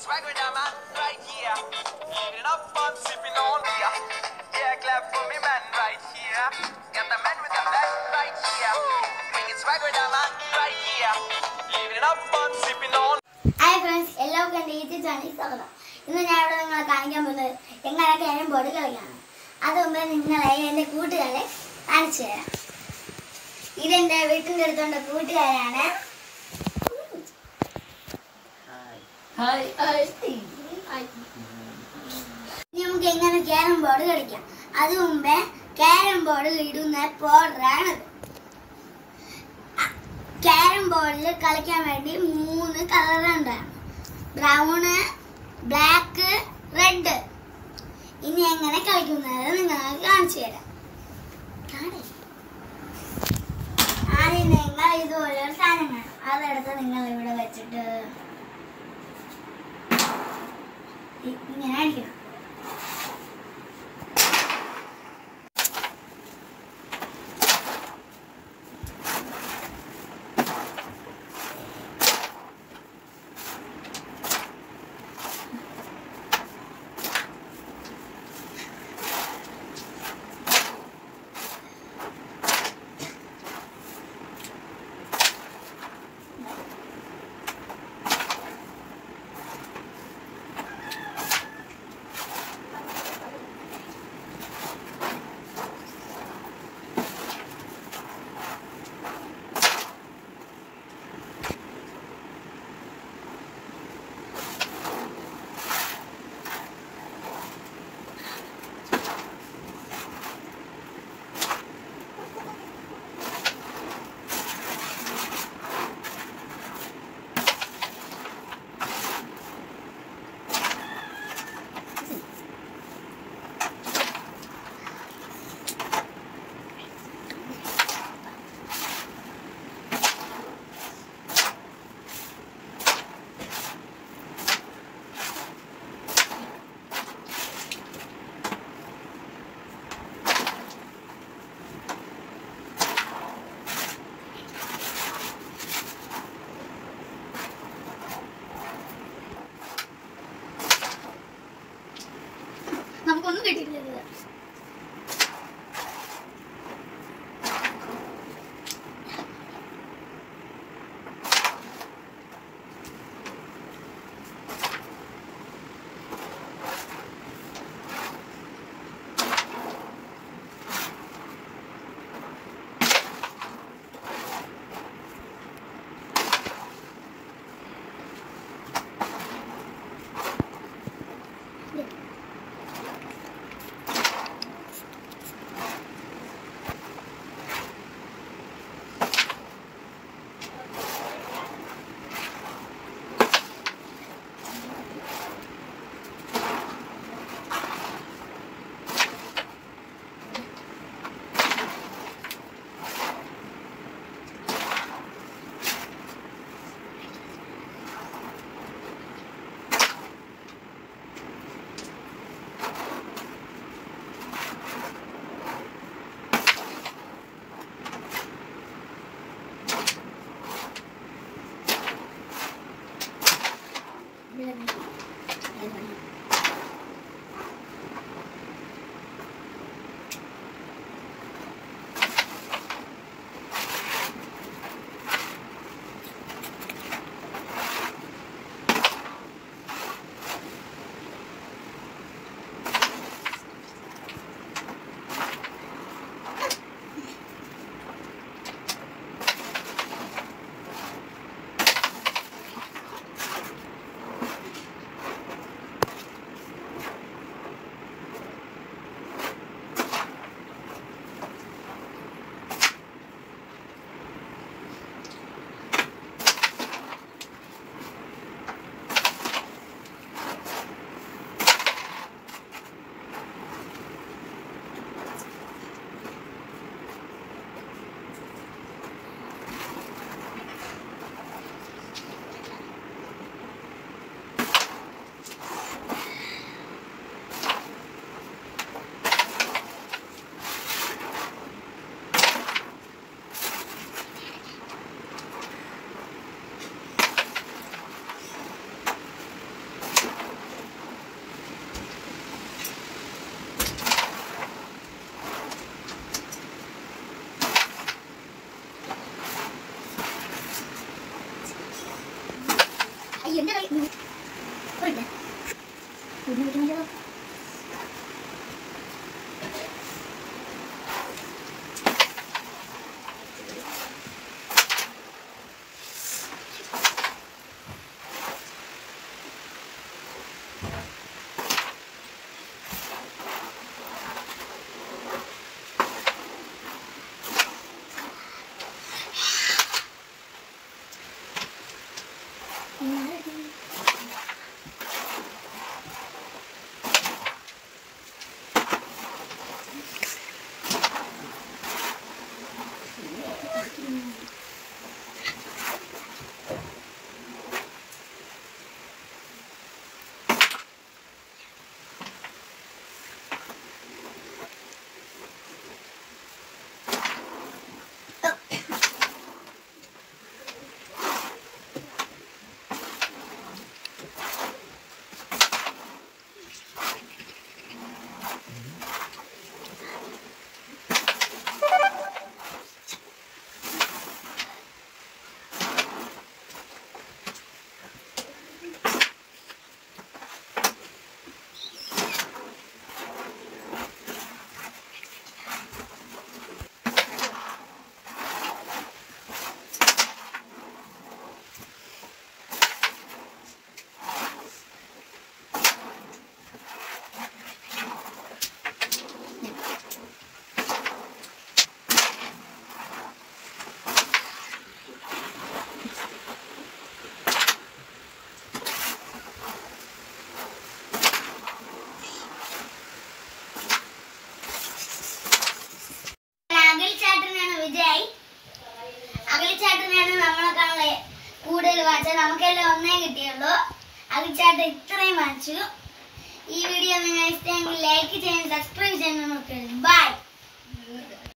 swagger that man right here. Living up fun, sipping on beer. Yeah, clap for me man right here. Got the man with the best right here. Bringing swagger that man right here. Living up fun, sipping on hi friends എല്ലാവർക്കും എൻ്റെ YouTube ചാനലിൽ സ്വാഗതം ഇന്ന് ഞാൻ ഇവിടെ നിങ്ങളെ കാണിക്കാൻ പോകുന്നത് എങ്ങനെ ക്യാരം ബോർഡ് കളിക്കാണ് അത് മുമ്പേ നിങ്ങളെ എൻ്റെ കൂട്ടുകാരെ കാണിച്ചു തരാം ഇതെൻ്റെ വീട്ടിൻ്റെ അടുത്തുള്ള കൂട്ടുകാരാണ് ഇനി നമുക്ക് എങ്ങനെ ക്യാരം ബോർഡ് കളിക്കാം അത് മുമ്പേ ക്യാരം ബോർഡിൽ ഇടുന്ന പൗഡറാണിത് ക്യാരം ബോർഡിൽ കളിക്കാൻ വേണ്ടി മൂന്ന് കളറുണ്ട് ബ്രൗണ് ബ്ലാക്ക് റെഡ് ഇനി എങ്ങനെ കളിക്കുന്നത് നിങ്ങൾക്ക് കാണിച്ചു തരാം കാണേ. ആദ്യം നിങ്ങൾ ഇതുപോലെ ഒരു സാധനം വേണം അതെടുത്ത് നിങ്ങൾ ഇവിടെ വെച്ചിട്ട് ഇ- ഇങ്ങനെ അടിക്കണം നമുക്കൊന്നും കിട്ടിയില്ല അയ്യോ എന്റെ കൈ ഒരിട്ടെ ഇതിനെ പറ്റുമല്ലോ അകലിച്ചാട്ടനാണ് വിജയ് അകലിച്ചാട്ടനാണ് നമ്മളെക്കാളുള്ള കൂടുതൽ വാങ്ങിച്ചത് നമുക്കെല്ലാം ഒന്നേ കിട്ടിയുള്ളൂ അകലിച്ചാട്ടൻ ഇത്രയും വാങ്ങിച്ചു ഈ വീഡിയോ നിങ്ങൾ ഇഷ്ടമെങ്കിൽ ലൈക്ക് ചെയ്യാൻ സബ്സ്ക്രൈബ് ചെയ്യാൻ നോക്കരുത് ബൈ